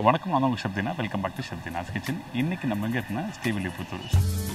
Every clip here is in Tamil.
வணக்கம் நான் உங்கள் Shabdina welcome back to Shabdina's kitchen இன்னைக்கு நம்ம எங்கே இருக்குன்னா ஸ்ரீவில்லிபுத்தூர்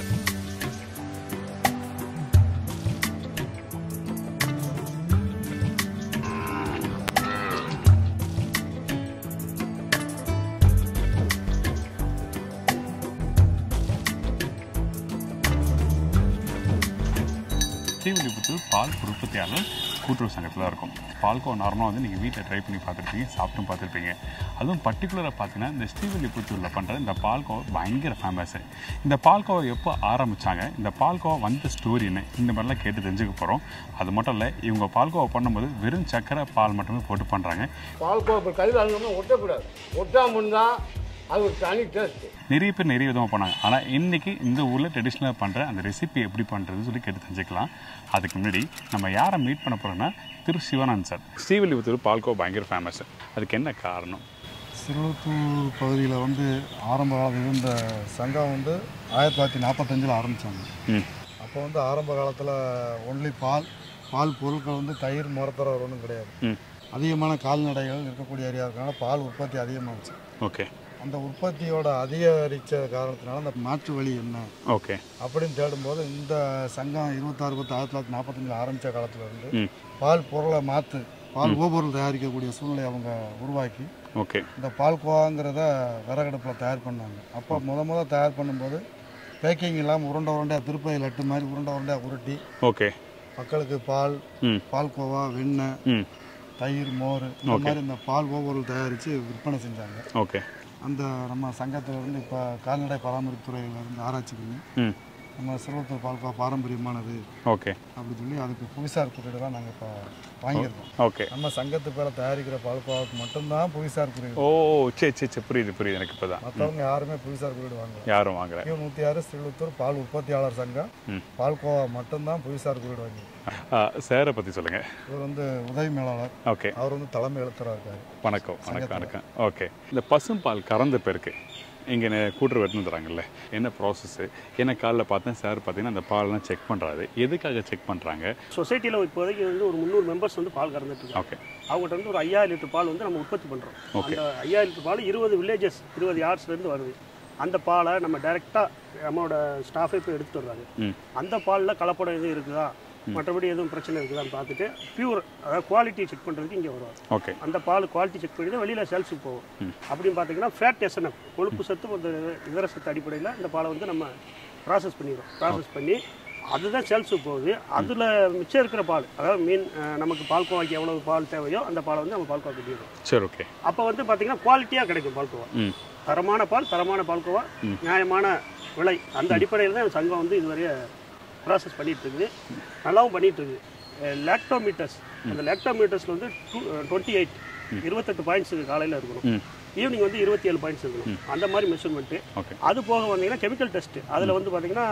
ஸ்ரீவில்லிபுத்தூர் பால் உற்பத்தியாளர் கூட்டுறவு சங்கத்தில் இருக்கும் பால்கோ நார்மலாக வந்து நீங்கள் வீட்டில் ட்ரை பண்ணி பார்த்துருப்பீங்க சாப்பிட்டும் பார்த்துருப்பீங்க அதுவும் பர்டிகுலராக பார்த்தீங்கன்னா இந்த ஸ்ரீவில்லிபுத்தூரில் பண்ணுற இந்த பால்கோ பயங்கர ஃபேமஸ் இந்த பால்கோவை எப்போ ஆரம்பித்தாங்க இந்த பால்கோவா வந்த ஸ்டோரி என்ன இந்த மாதிரிலாம் கேட்டு தெரிஞ்சுக்க போகிறோம் அது மட்டும் இல்லை இவங்க பால்கோவா பண்ணும்போது வெறும் சக்கரை பால் மட்டுமே போட்டு பண்ணுறாங்க பால் கோப்பை கையில் அழுகணும் ஒட்டக்கூடாது ஒட்டாமல் தான் அது ஒரு தனி டேஸ்ட் நிறைய பேர் நிறைய விதமாக பண்ணாங்க ஆனால் இன்னைக்கு இந்த ஊரில் ட்ரெடிஷ்னலாக பண்ணுற அந்த ரெசிபி எப்படி பண்ணுறதுன்னு சொல்லி கேட்டு தெரிஞ்சுக்கலாம் அதுக்கு முன்னாடி நம்ம யாரை மீட் பண்ண போகிறோம்னா திரு சிவானந்த் சார் ஸ்ரீவில்லிபுத்தூர் பால்கோ பயங்கர ஃபேமஸ் அதுக்கு என்ன காரணம் சிறுவத்தூர் பகுதியில் வந்து ஆரம்ப காலத்தில் இருந்த சங்கம் வந்து ஆயிரத்தி தொள்ளாயிரத்தி நாற்பத்தஞ்சில் ஆரம்பித்தாங்க ம் அப்போ வந்து ஆரம்ப காலத்தில் ஒன்லி பால் பால் பொருட்கள் வந்து தயிர் முறத்தர ஒன்றும் கிடையாது ம் அதிகமான கால்நடைகள் இருக்கக்கூடிய ஏரியா இருக்கனால பால் உற்பத்தி அதிகமாகிடுச்சு ஓகே அந்த உற்பத்தியோட அதிகரித்த காரணத்தினால அந்த மாற்று வழி என்ன ஓகே அப்படின்னு தேடும்போது இந்த சங்கம் இருபத்தாறு பத்து ஆயிரத்தி தொள்ளாயிரத்தி நாற்பத்தஞ்சில் ஆரம்பித்த காலத்துல இருந்து ம் பால் பொருளை மாற்று பால் ஓபொருள் தயாரிக்கக்கூடிய சூழ்நிலை அவங்க உருவாக்கி ஓகே இந்த பால்கோவாங்கிறத விறகடுப்பில் தயார் பண்ணாங்க அப்போ முத முத தயார் பண்ணும்போது பேக்கிங் இல்லாமல் உருண்டை உருண்டையாக திருப்பதி லட்டு மாதிரி உருண்டை உருண்டையாக உருட்டி ஓகே மக்களுக்கு பால் ம் பால்கோவா வெண்ணெய் ம் தயிர் மோர் இந்த மாதிரி இந்த பால் ஓபொருள் தயாரித்து விற்பனை செஞ்சாங்க ஓகே அந்த நம்ம சங்கத்திலேருந்து இப்போ கால்நடை பராமரிப்புத்துறையிலேருந்து ஆராய்ச்சி பண்ணி ம் நம்ம சிறுவத்தூர் பால்கோவா பாரம்பரியமானது ஓகே அப்படி சொல்லி அதுக்கு புவிசார் குறியீடு தான் நாங்கள் இப்போ வாங்கியிருக்கோம் ஓகே நம்ம சங்கத்து பேர தயாரிக்கிற பால்கோவாவுக்கு மட்டும்தான் புவிசார் குறியீடு ஓ சரி சரி சரி புரியுது புரியுது எனக்கு இப்போ தான் மற்றவங்க யாருமே புவிசார் குறியீடு வாங்கல யாரும் வாங்குறேன் கியூ நூற்றி ஆறு ஸ்ரீலுத்தூர் பால் உற்பத்தியாளர் சங்கம் ம். பால்கோவா மட்டும்தான் புவிசார் குறியீடு வாங்கி சாரை பற்றி சொல்லுங்கள் இவர் வந்து உதவி மேலாளர் ஓகே அவர் வந்து தலைமை எழுத்தராக இருக்காரு வணக்கம் வணக்கம் வணக்கம் ஓகே இந்த பசும்பால் கறந்த பேருக்கு இங்கே கூட்டுறவு எடுத்து தராங்கல்ல என்ன ப்ராசஸ்ஸு என்ன காலைல பார்த்தேன் சார் பார்த்தீங்கன்னா அந்த பால்லாம் செக் பண்ணுறாரு எதுக்காக செக் பண்ணுறாங்க சொசைட்டியில் இப்போதைக்கு வந்து ஒரு முந்நூறு மெம்பர்ஸ் வந்து பால் கறந்துட்டு இருக்காங்க ஓகே அவங்ககிட்ட வந்து ஒரு ஐயாயிரம் லிட்டர் பால் வந்து நம்ம உற்பத்தி பண்ணுறோம் Okay. அந்த ஐயாயிரம் லிட்டர் பால் இருபது வில்லேஜஸ் இருபது யார்ட்ஸ்லேருந்து வருது அந்த பாலை நம்ம டைரெக்டாக நம்மளோட ஸ்டாஃபே போய் எடுத்துட்டு வர்றாங்க ம் அந்த பாலில் கலப்படம் எதுவும் இருக்குதா மற்றபடி எதுவும் பிரச்சனை இருக்குதான்னு பார்த்துட்டு பியூர் அதாவது குவாலிட்டி செக் பண்ணுறதுக்கு இங்கே வருவாங்க ஓகே அந்த பால் குவாலிட்டி செக் பண்ணி தான் வெளியில் சேல்ஸுக்கு போகும் அப்படின்னு பார்த்தீங்கன்னா ஃபேட் எஸ்என்எஃப் கொழுப்பு சத்து ஒரு இதர சத்து அடிப்படையில் இந்த பாலை வந்து நம்ம ப்ராசஸ் பண்ணிடுறோம் ப்ராசஸ் பண்ணி அதுதான் சேல்ஸுக்கு போகுது அதில் மிச்சம் இருக்கிற பால் அதாவது மீன் அஹ், நமக்கு பால் கோவாக்கு எவ்வளவு பால் தேவையோ அந்த பாலை வந்து நம்ம பால் கோவா கட்டிடுறோம் சரி ஓகே அப்போ வந்து பார்த்தீங்கன்னா குவாலிட்டியாக கிடைக்கும் பால் கோவா ம் தரமான பால் தரமான பால் கோவா நியாயமான விலை அந்த அடிப்படையில் தான் சங்கம் வந்து இதுவரைய ப்ராசஸ் பண்ணிட்டு இருக்குது நல்லாவும் பண்ணிட்டு இருக்குது லேக்டோமீட்டர்ஸ் அந்த லேக்டோமீட்டர்ஸில் வந்து டூ டுவெண்ட்டி எயிட் இருபத்தெட்டு பாயிண்ட்ஸ் காலையில் இருக்கணும் ம் ஈவினிங் வந்து இருபத்தி ஏழு பாயிண்ட்ஸ் இருக்கணும் அந்த மாதிரி மெஷர்மெண்ட்டு ஓகே அது போக வந்தீங்கன்னா கெமிக்கல் டெஸ்ட் அதில் வந்து பார்த்தீங்கன்னா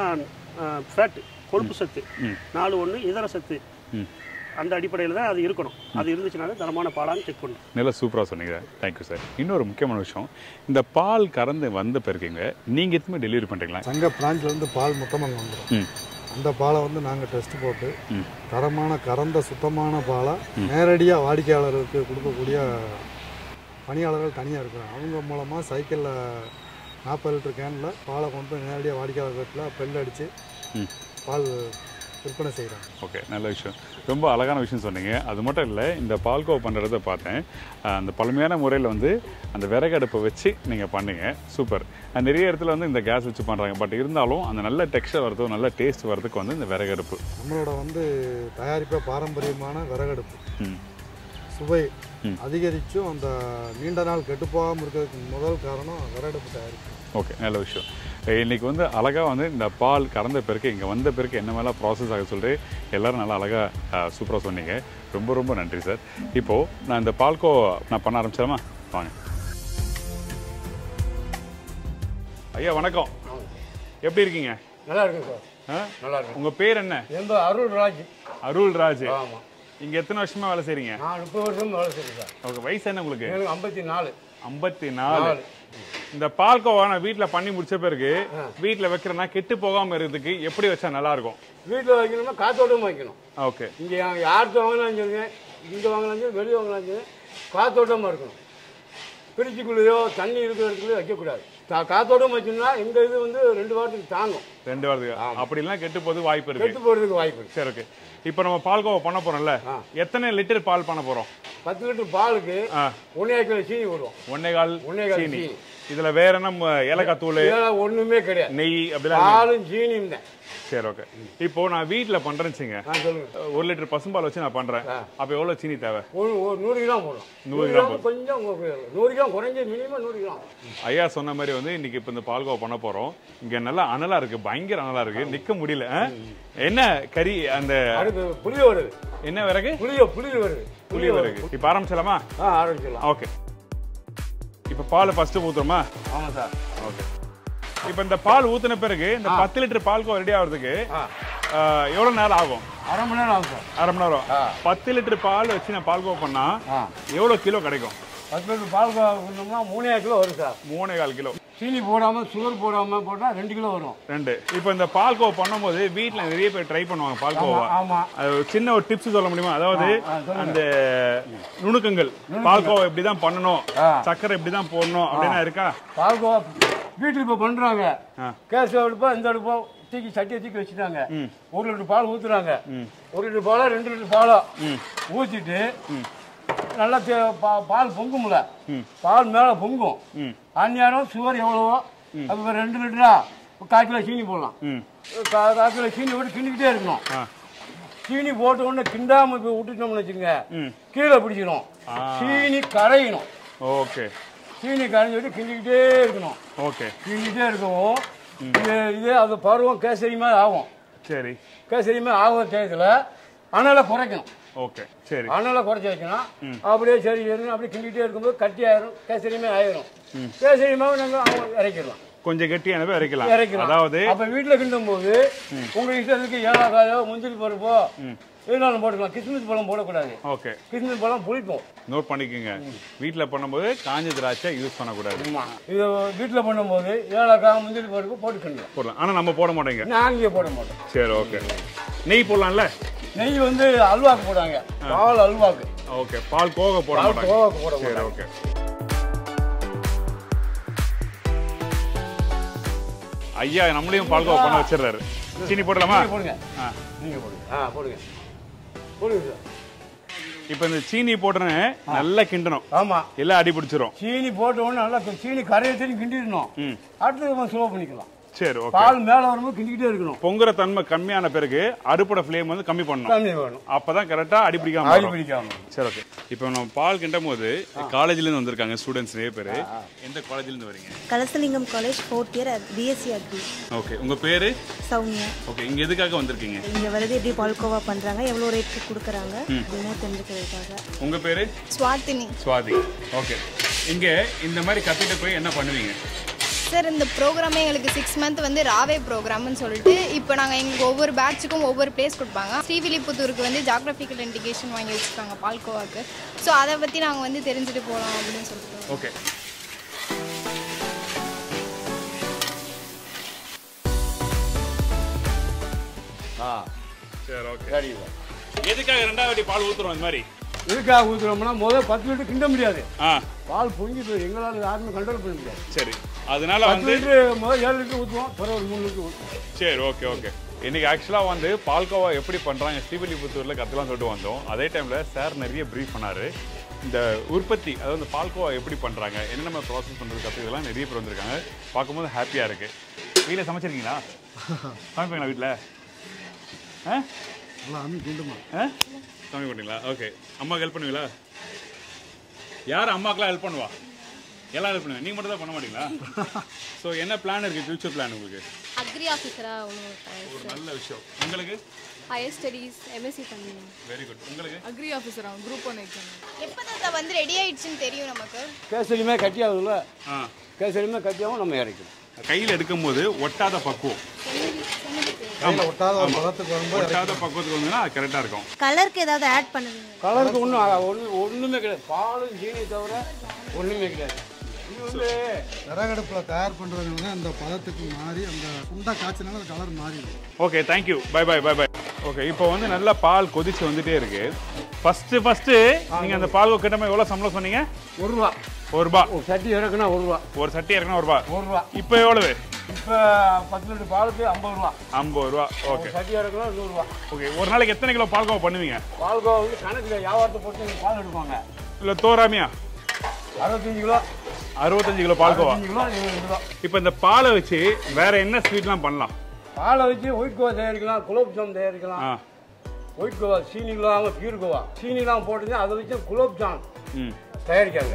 ஃபேட் கொழுப்பு சத்து நாலு ஒன்று இதர சத்து ம் அந்த அடிப்படையில் தான் அது இருக்கணும் அது இருந்துச்சுனாலே தரமான பாலான்னு செக் பண்ணணும் நல்லா சூப்பராக சொன்னீங்க தேங்க்யூ சார் இன்னொரு முக்கியமான விஷயம் இந்த பால் கறந்து வந்த பிறகுங்க நீங்கள் எதுவுமே டெலிவரி பண்ணுறீங்களா சங்க பிரான்ச்ல இருந்து பால் மொத்தமாக அங்கே வந்துடும் ம் அந்த பாலை வந்து நாங்கள் டெஸ்ட் போட்டு ம். தரமான கறந்த சுத்தமான பாலை நேரடியாக வாடிக்கையாளருக்கு கொடுக்கக்கூடிய பணியாளர்கள் தனியாக இருக்கிறாங்க அவங்க மூலமாக சைக்கிளில் நாற்பது லிட்டர் கேனில் பாலை கொண்டு போய் நேரடியாக வாடிக்கையாளர்கிட்ட பெல் அடித்து ம் பால் விற்பனை செய்கிறாங்க ஓகே நல்ல விஷயம் ரொம்ப அழகான விஷயம் சொன்னீங்க அது மட்டும் இல்லை இந்த பால்கோவா பண்ணுறத பார்த்தேன் அஹ் அந்த பழமையான முறையில் வந்து அந்த விறகு அடுப்பை வச்சு நீங்கள் பண்ணீங்க சூப்பர் அஹ் நிறைய இடத்துல வந்து இந்த கேஸ் வச்சு பண்ணுறாங்க பட் இருந்தாலும் அந்த நல்ல டெக்ஸ்டர் வரதும் நல்ல டேஸ்ட் வரதுக்கு வந்து இந்த விறகு அடுப்பு நம்மளோட வந்து தயாரிப்பே பாரம்பரியமான விறகடுப்பு ம் சுவை ம். அதிகரித்தும் அந்த நீண்ட நாள் கெட்டுப்போகாமல் இருக்கிறதுக்கு முதல் காரணம் விறகடுப்பு தயாரிப்பு ஓகே நல்ல விஷயம் அஹ் இன்னைக்கு வந்து அழகாக வந்து இந்த பால் கறந்த பிறகு இங்கே வந்த பிறகு என்ன மேலே ப்ராசஸ் ஆக சொல்லி எல்லாரும் நல்லா அழகாக சூப்பராக சொன்னீங்க ரொம்ப ரொம்ப நன்றி சார் இப்போது நான் இந்த பால்கோ நான் பண்ண ஆரம்பிச்சிடமா வாங்க ஐயா வணக்கம் எப்படி இருக்கீங்க நல்லா இருக்குங்க சார் ஆ? நல்லா இருக்கு உங்க பேர் என்ன எந்த அருள் ராஜ் அருள் ராஜ் ஆமாம் இங்க எத்தனை வருஷமா வேலை செய்றீங்க நான் முப்பது வருஷம் வேலை செய்கிறேன் சார் ஓகே வயசு என்ன உங்களுக்கு எனக்கு ஐம்பத்தி நாலு ஐம்பத்தி நாலு நாலு. இந்த பால்கோவா நான் வீட்ல பண்ணி முடிச்ச பிறகு வீட்ல வைக்கிறேன்னா கெட்டு போகாம இருக்கிறதுக்கு எப்படி வச்சா நல்லா இருக்கும் வீட்டில் வைக்கணும்னா காத்தோட்டமாக வைக்கணும் ஓகே இங்கே யார்கிட்ட வாங்கினாலும் சரிங்க இங்கே வாங்கினாலும் சரி வெளியே வாங்கினாலும் சரி காத்தோட்டமாக இருக்கணும் ஃப்ரிட்ஜுக்குள்ளேயோ தண்ணி இருக்கிற இடத்துலையோ வைக்கக்கூடாது கா- காத்தோட வச்சோம்னா இந்த இது வந்து ரெண்டு வாரத்துக்கு தாங்கும் ரெண்டு வாரத்துக்கு அப்படிலாம் கெட்டு போது வாய்ப்பு இருக்கு கெட்டு போகிறதுக்கு வாய்ப்பு இருக்கு சரி ஓகே இப்போ நம்ம பால்கோவா பண்ண போறோம்ல எத்தனை லிட்டர் பால் பண்ண போறோம் பத்து லிட்டர் பாலுக்கு ஆ. ஒன்றே கிலோ சீனி போடுவோம் ஒன்னே கால் ஒன்னே கால் சீனி சீனி. இதுல வேற என்ன ஏலக்காய் தூள் இதெல்லாம் ஒன்றுமே கிடையாது நெய் அப்படிலாம் பாலும் சீனியும் தான் சரி ஓகே இப்போ நான் வீட்ல பண்றேன்னு வச்சுங்க ஆ சொல்லுங்க ஒரு லிட்டர் பசும்பால் வச்சு நான் பண்றேன் அப்ப எவ்வளவு சீனி தேவை ஒரு ஒரு நூறு கிராம் போடும் நூறு நூறு கிராம் கிராம் கொஞ்சம் உங்களுக்கு நூறு கிராம் குறைஞ்ச மினிமம் நூறு கிராம் ஐயா சொன்ன மாதிரி வந்து இன்னைக்கு இப்போ இந்த பால்கோவா பண்ண போறோம் இங்க நல்லா அனலா இருக்கு பயங்கர அனலா இருக்கு நிக்க முடியல ஆ? என்ன கறி அந்த அடுத்து புளிய வருது என்ன விறகு புளிய புளிய வருது புளி விறகு இப்போ ஆரம்பிச்சலாமா ஆ ஆரம்பிச்சிடலாம் ஓகே இப்போ பால் ஃபர்ஸ்ட் ஊத்துறோமா ஆமாம் சார் ஓகே இப்போ இந்த பால் ஊத்துன பிறகு இந்த பத்து லிட்டர் பால்கோ ரெடி ஆகுறதுக்கு ஆ ஆ, எவ்வளவு நேரம் ஆகும் அரை மணி நேரம் ஆகும் சார் அரை மணி நேரம் பத்து லிட்டர் பால் வச்சு நான் பால்கோ பண்ணா ஆ எவ்வளவு கிலோ கிடைக்கும் பத்து லிட்டர் பால் கொண்டோம்னா மூணே கிலோ வரும் சார் மூணே கால் கிலோ சீனி போடாமல் சுகர் போடாமல் போட்டால் ரெண்டு கிலோ வரும் ரெண்டு இப்போ இந்த பால்கோவா பண்ணும்போது வீட்ல நிறைய பேர் ட்ரை பண்ணுவாங்க பால்கோவா ஆமாம் அது ஒரு சின்ன ஒரு டிப்ஸ் சொல்ல முடியுமா அதாவது ஆ, சொல்லுங்க. அந்த நுணுக்கங்கள் பால்கோவா இப்படி தான் பண்ணணும் ஆ. சக்கரை இப்படி தான் போடணும் அப்படின்னா இருக்கா பால்கோவா வீட்டில் இப்போ பண்ணுறாங்க ஆ. கேஸ் அடுப்போ இந்த அடுப்போ தூக்கி சட்டியை தூக்கி வச்சுட்டாங்க ஒரு லிட்டர் பால் ஊற்றுறாங்க ஒரு லிட்டர் பாலோ ரெண்டு லிட்டர் பாலோ ஊற்றிட்டு நல்லா தே- பா- பால் பொங்கும்ல பால் மேலே பொங்கும் ம் அந்நேரம் சுகர் எவ்வளவோ அப்போ ரெண்டு லிட்டரா ஒரு கால் கிலோ சீனி போடலாம் ம் கா- கால் கிலோ சீனி போட்டு கிண்டிக்கிட்டே இருக்கணும் ஆ சீனி போட்ட உடனே கிண்டாம இப்போ விட்டுட்டோம்னு வச்சுக்கோங்க ம் கீழே பிடிச்சிடும் சீனி கரையணும் ஓகே சீனி கரைஞ்சி விட்டு கிண்டிக்கிட்டே இருக்கணும் ஓகே கிண்டிக்கிட்டே இருக்கவும் இது இது அது பருவம் கேசரி மாதிரி ஆகும் சரி கேசரி மாதிரி ஆகும் டயத்தில் அனலை குறைக்கணும் ஓகே சரி அனலை குறைச்சி வைக்கணும் அப்படியே சரி சரி அப்படியே கிண்டிக்கிட்டே இருக்கும்போது கட்டி ஆயிரும் கேசரியுமே ஆயிரும் கேசரி மாவு நாங்கள் அவங்க இறக்கிடலாம் கொஞ்சம் கெட்டியானவே இறக்கலாம் இறக்கலாம் அதாவது அப்ப வீட்டுல கிண்டும் போது உங்க இஷ்டத்துக்கு ஏலக்காயோ முந்திரி பருப்போ எதுனாலும் போட்டுக்கலாம் கிஸ்மிஸ் பழம் போடக்கூடாது ஓகே கிஸ்மிஸ் பழம் புளிக்கும் நோட் பண்ணிக்கோங்க வீட்ல பண்ணும்போது காஞ்ச திராட்சை யூஸ் பண்ணக்கூடாது இது வீட்டுல பண்ணும்போது ஏலக்காய் முந்திரி பருப்பு போட்டுக்கணும் போடலாம் ஆனா நம்ம போட மாட்டேங்க நான் இங்கே போட மாட்டோம் சரி ஓகே நெய் போடலாம்ல நெய் வந்து அல்வாக்கு போடாங்க பால் அல்வாக்கு ஓகே பால் கோக போட பால் மாட்டாங்க கோவாக்கு போட சரி மாட்டாங்க ஓகே ஐயா நம்மளையும் பால் கோவா பண்ண வச்சிடுறாரு சீனி போடலாமா நீங்க போடுங்க ஆ. நீங்க போடுங்க ஆ போடுங்க போடுங்க சார் இப்போ இந்த சீனி போட்டுன்னு நல்லா கிண்டணும் ஆமா எல்லாம் அடி பிடிச்சிரும் சீனி போட்ட உடனே நல்லா சீனி கரையை தண்ணி கிண்டிடணும் ம் அடுத்து நம்ம ஸ்லோ பண்ணிக்கலாம் சரி ஓகே பால் மேல வரும்போது கிண்டிக்கிட்டே இருக்கணும் பொங்குற தன்மை கம்மியான பிறகு அடுப்போட ஃப்ளேம் வந்து கம்மி பண்ணணும் தண்ணி வேணும் அப்பதான் கரெக்டா அடி பிடிக்காம ஆடி வரும். பிடிக்காம சரி ஓகே இப்போ நம்ம பால் கிண்டும் போது காலேஜ்ல இருந்து வந்திருக்காங்க ஸ்டூடெண்ட்ஸ் நிறைய பேர் எந்த காலேஜ்ல இருந்து வரீங்க Kalasalingam college fourth year BSc agri okay உங்க பேரு சௌமியா ஓகே இங்க எதுக்காக வந்திருக்கீங்க இங்கே வரது எப்படி பால்கோவா பண்ணுறாங்க எவ்வளோ ரேட்டுக்கு கொடுக்குறாங்க அப்படின்னு தெரிஞ்சுக்கிறதுக்காக உங்க பேரு ஸ்வாதினி சுவாதி ஓகே இங்க இந்த மாதிரி கத்துட்டு போய் என்ன பண்ணுவீங்க சார் இந்த ப்ரோக்ராமே எங்களுக்கு சிக்ஸ் மந்த் வந்து ராவே ப்ரோக்ராம்னு சொல்லிட்டு இப்போ நாங்கள் எங்களுக்கு ஒவ்வொரு பேட்சுக்கும் ஒவ்வொரு பிளேஸ் கொடுப்பாங்க ஸ்ரீவில்லிபுத்தூருக்கு வந்து ஜாகிரபிக்கல் இண்டிகேஷன் வாங்கி வச்சுருக்காங்க பால்கோவாக்கு ஸோ அதை பற்றி நாங்கள் வந்து தெரிஞ்சுட்டு போகலாம் அப்படின்னு சொல்லிட்டு ஓகே ஆ சரி ஓகே சரி எதுக்காக ரெண்டாவது வாட்டி பால் ஊத்துறோம் இந்த மாதிரி இதுக்காக ஊற்றுறோம்னா முதல் பத்து லிட்டர் கிண்ட முடியாது ஆ பால் பொங்கி போய் எங்களால் யாருமே கண்ட்ரோல் பண்ண முடியாது சரி அதனால பத்து வந்து லிட்டர் முதல் ஏழு லிட்டர் ஊற்றுவோம் பிறகு ஒரு மூணு லிட்டர் ஊற்றுவோம் சரி ஓகே ஓகே இன்னைக்கு ஆக்சுவலாக வந்து பால்கோவா எப்படி பண்ணுறாங்க ஸ்ரீவில்லிபுத்தூரில் கற்றுலாம் சொல்லிட்டு வந்தோம் அதே டைமில் சார் நிறைய ப்ரீஃப் பண்ணார் இந்த உற்பத்தி அதாவது இந்த பால்கோவா எப்படி பண்ணுறாங்க என்னென்ன ப்ராசஸ் பண்ணுறது கற்றுக்கலாம் நிறைய பேர் வந்திருக்காங்க பார்க்கும்போது ஹாப்பியாக இருக்குது வீட்டில் சமைச்சிருக்கீங்களா சமைப்பீங்களா வீட்டில் ஆ நல்லா அம்மி கிண்டுமா ஆ சமைக்க மாட்டீங்களா ஓகே அம்மாவுக்கு ஹெல்ப் பண்ணுவீங்களா யார் அம்மாக்கெலாம் ஹெல்ப் பண்ணுவா எல்லாம் ஹெல்ப் பண்ணுங்க நீங்கள் மட்டும் தான் பண்ண மாட்டீங்களா ஸோ என்ன பிளான் இருக்குது ஃபியூச்சர் பிளான் உங்களுக்கு அக்ரி ஆஃபீஸராக ஒன்று ஒரு நல்ல விஷயம் உங்களுக்கு ஹையர் ஸ்டடீஸ் எம்எஸ்சி பண்ணணும் வெரி குட் உங்களுக்கு அக்ரி ஆஃபீஸர் அவன் குரூப் ஒன் எக்ஸாம் எப்போ தான் வந்து ரெடி ஆயிடுச்சுன்னு தெரியும் நமக்கு கேசரியுமே கட்டி ஆகுதுல்ல ஆ கேசரியுமே கட்டியாகவும் நம்ம இறக்கணும் கையில் எடுக்கும்போது ஒட்டாத பக்குவம் கையில் ஒட்டாத ஒரு பதத்துக்கு வரும்போது ஒட்டாத பக்குவத்துக்கு வந்ததுன்னா அது கரெக்டாக இருக்கும் கலருக்கு ஏதாவது ஆட் பண்ணுவீங்க கலருக்கு ஒன்றும் ஒன்று ஒன்றுமே கிடையாது பாலும் சீனி தவிர ஒன்றுமே கிடையாது இது வந்து விறகடுப்பில் தயார் பண்ணுறதுனால அந்த பதத்துக்கு மாறி அந்த குண்டா காய்ச்சினால அந்த கலர் மாறிடும் okay thank you bye bye bye bye okay இப்போ வந்து நல்லா பால் கொதிச்சு வந்துட்டே இருக்கு ஃபர்ஸ்ட் ஃபர்ஸ்ட் நீங்க அந்த பால்கோ கிட்டமே எவ்வளவு சம்பளம் சொன்னீங்க ஒரு ரூபா ஒரு ரூபா ஒரு சட்டி இறக்குனா ஒரு ரூபா ஒரு சட்டி இறக்கணும் ஒரு ரூபா ஒரு ரூபா இப்போ எவ்வளவு இப்போ பத்து லிட்டர் பாலுக்கு ஐம்பது ரூபா ஐம்பது ரூபா ஒரு ஓகே சட்டி இறக்குனா நூறுரூவா ஓகே ஒரு நாளைக்கு எத்தனை கிலோ பால்கோவா பண்ணுவீங்க பால்கோவா வந்து கணக்கில் வியாபாரத்தை பொறுத்து எங்களுக்கு பால் எடுப்பாங்க இல்ல தோராமியா அறுபத்தஞ்சு கிலோ அறுபத்தஞ்சு கிலோ பால்கோவா அஞ்சு கிலோ இருபது கிலோ இப்போ இந்த பாலை வச்சு வேற என்ன ஸ்வீட்லாம் பண்ணலாம் பாலை வச்சு ஒயிட் கோவா தயாரிக்கலாம் குலோப் ஜாம் தயாரிக்கலாம் ஆ ஒயிட் கோவா சீனி இல்லாமல் பியூர் கோவா சீனி இல்லாமல் போட்டுங்க அதை வச்சு குலோப் ஜாம் ம் தயாரிக்காங்க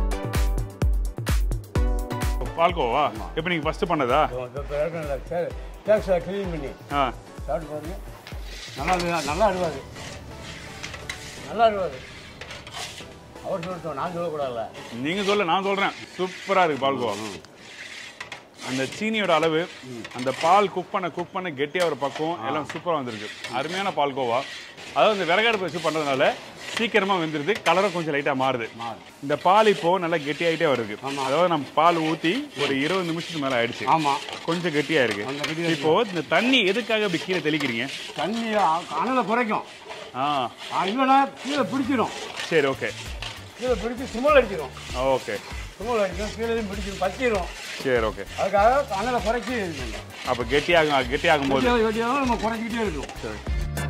பால்கோவா இப்போ நீங்க ஃபர்ஸ்ட் பண்ணதா டேக்ஸை க்ளீன் பண்ணி ஆ சாப்பிட்டு பாருங்க நல்லா இருக்கு நல்லா அழுவாது நல்லா அழுவாது அவர் சொல்லட்டும் நான் சொல்லக்கூடாதுல்ல நீங்க சொல்ல நான் சொல்றேன் சூப்பரா இருக்கு பால்கோவா அந்த சீனியோட அளவு அந்த பால் குக் பண்ண குக் பண்ண கெட்டியா ஒரு பக்குவம் எல்லாம் சூப்பரா வந்திருக்கு அருமையான பால்கோவா அதாவது இந்த விறகடுப்பு வச்சு பண்றதுனால சீக்கிரமா வெந்துருது கலரும் கொஞ்சம் லைட்டா மாறுது இந்த பால் இப்போ நல்லா கெட்டியாயிட்டே வருது அதாவது நம்ம பால் ஊத்தி ஒரு இருபது நிமிஷத்துக்கு மேல ஆயிடுச்சு ஆமாம் கொஞ்சம் கெட்டியா இருக்கு அந்த கெட்டியா இப்போ இந்த தண்ணி எதுக்காக இப்படி கீழே தெளிக்கிறீங்க தண்ணி அனலை குறைக்கும் ஆ ஆ, இல்லைன்னா கீழே பிடிச்சிடும் சரி ஓகே கீழே பிடிச்சி சுமல் அடிச்சிடும் ஓகே சுமல் அடிக்கும் கீழே பிடிச்சிடும் பற்றிடும் சரி ஓகே அதுக்காக அனலை குறைச்சி இருக்கணும் அப்போ கெட்டியாகும் கெட்டியாகும் போது வெட்டியாக வெட்டியாக நம்ம குறைச்சிக்கிட்டே இருக்கணும்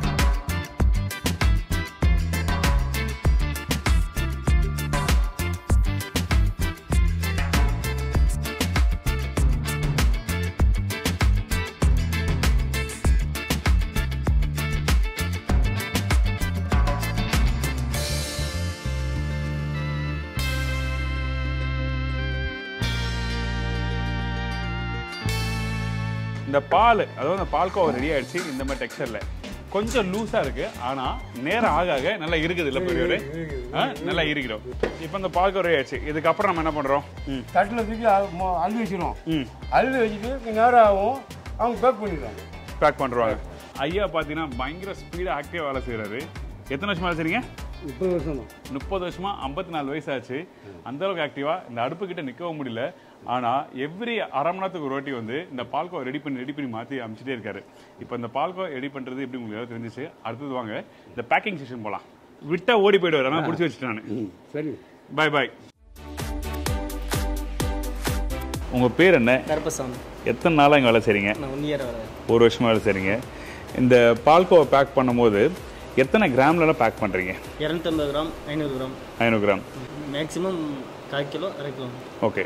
இந்த பால் அதாவது இந்த பால்கோவா ரெடி ஆயிடுச்சு இந்த மாதிரி டெக்ஸ்டரில் கொஞ்சம் லூஸாக இருக்கு ஆனால் நேரம் ஆக ஆக நல்லா இருக்குது இல்லை பெரியவர் ஆ நல்லா இருக்கிறோம் இப்போ இந்த பால்கோவா ரெடி ஆயிடுச்சு இதுக்கப்புறம் நம்ம என்ன பண்ணுறோம் ம் தட்டில் தூக்கி அ- மொ- அள்ளி வச்சிரும் ம் அள்ளி வச்சுட்டு கொஞ்ச நேரம் ஆகும் அவங்க பேக் பண்ணிடுவாங்க பேக் பண்ணுறாங்க ஐயா பார்த்தீங்கன்னா பயங்கர ஸ்பீடாக ஆக்டிவாக வேலை செய்கிறாரு எத்தனை வருஷமா வேலை செய்றீங்க முப்பது வருஷமா முப்பது வருஷமா ஐம்பத்தி நாலு வயசாச்சு அந்த அளவுக்கு ஆக்டிவா இந்த அடுப்பு கிட்ட நிற்கவும் முடியல ஆனா எவ்ரி அரை மணி நேரத்துக்கு ஒரு வாட்டி வந்து இந்த பால்கோ ரெடி பண்ணி ரெடி பண்ணி மாத்தி அமைச்சிட்டே இருக்காரு இப்போ இந்த பால்கோ ரெடி பண்றது எப்படி உங்களுக்கு ஏதாவது தெரிஞ்சிச்சு அடுத்தது வாங்க இந்த பேக்கிங் செஷன் போலாம் விட்டா ஓடி போயிடுவார் ஆனால் பிடிச்சி வச்சுட்டேன் நான் சரி பாய் பாய் உங்க பேர் என்ன கருப்பசாமி எத்தனை நாளா இங்க வேலை செய்றீங்க நான் ஒன் இயர் வரேன் ஒரு வருஷமா வேலை செய்றீங்க இந்த பால்கோவை பேக் பண்ணும்போது எத்தனை கிராம்லலாம் பேக் பண்றீங்க இரநூத்தம்பது கிராம் ஐநூறு கிராம் ஐநூறு கிராம் மேக்ஸிமம் கால் கிலோ அரை கிலோ ஓகே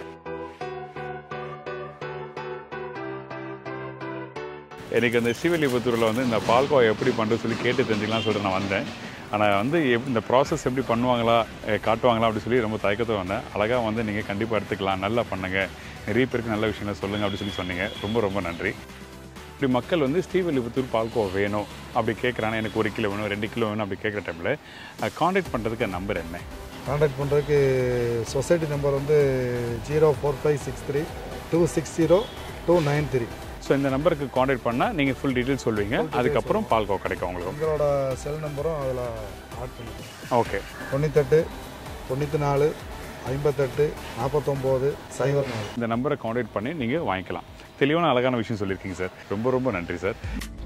எனக்கு அந்த ஸ்ரீவில்லிபுத்தூரில் வந்து இந்த பால்கோவா எப்படி பண்ணுறது சொல்லி கேட்டு தெரிஞ்சுக்கலாம் சொல்லிட்டு நான் வந்தேன் ஆனால் வந்து எப் இந்த ப்ராசஸ் எப்படி பண்ணுவாங்களா அஹ் காட்டுவாங்களா அப்படி சொல்லி ரொம்ப தயக்கத்தை வந்தேன் அழகாக வந்து நீங்கள் கண்டிப்பாக எடுத்துக்கலாம் நல்லா பண்ணுங்க நிறைய பேருக்கு நல்ல விஷயங்களை சொல்லுங்கள் அப்படி சொல்லி சொன்னீங்க ரொம்ப ரொம்ப நன்றி இப்படி மக்கள் வந்து ஸ்ரீவில்லிபுத்தூர் பால்கோவா வேணும் அப்படி கேட்குறாங்க எனக்கு ஒரு கிலோ வேணும் ரெண்டு கிலோ வேணும் அப்படி கேட்குற டைமில் காண்டாக்ட் பண்ணுறதுக்கு நம்பர் என்ன காண்டாக்ட் பண்ணுறதுக்கு சொசைட்டி நம்பர் வந்து zero four five six three two six zero two nine three so இந்த நம்பருக்கு காண்டாக்ட் பண்ணால் நீங்கள் ஃபுல் டீட்டெயில்ஸ் சொல்வீங்க அதுக்கப்புறம் பால்கோவா கிடைக்கும் உங்களுக்கு எங்களோட செல் நம்பரும் அதில் ஆட் பண்ணிக்கோங்க ஓகே தொண்ணூத்தெட்டு தொண்ணூற்றி நாலு ஐம்பத்தெட்டு நாற்பத்தொம்போது சைபர் நாலு இந்த நம்பரை காண்டாக்ட் பண்ணி நீங்கள் வாங்கிக்கலாம் தெளிவான அழகான விஷயம் சொல்லியிருக்கீங்க சார் ரொம்ப ரொம்ப நன்றி சார்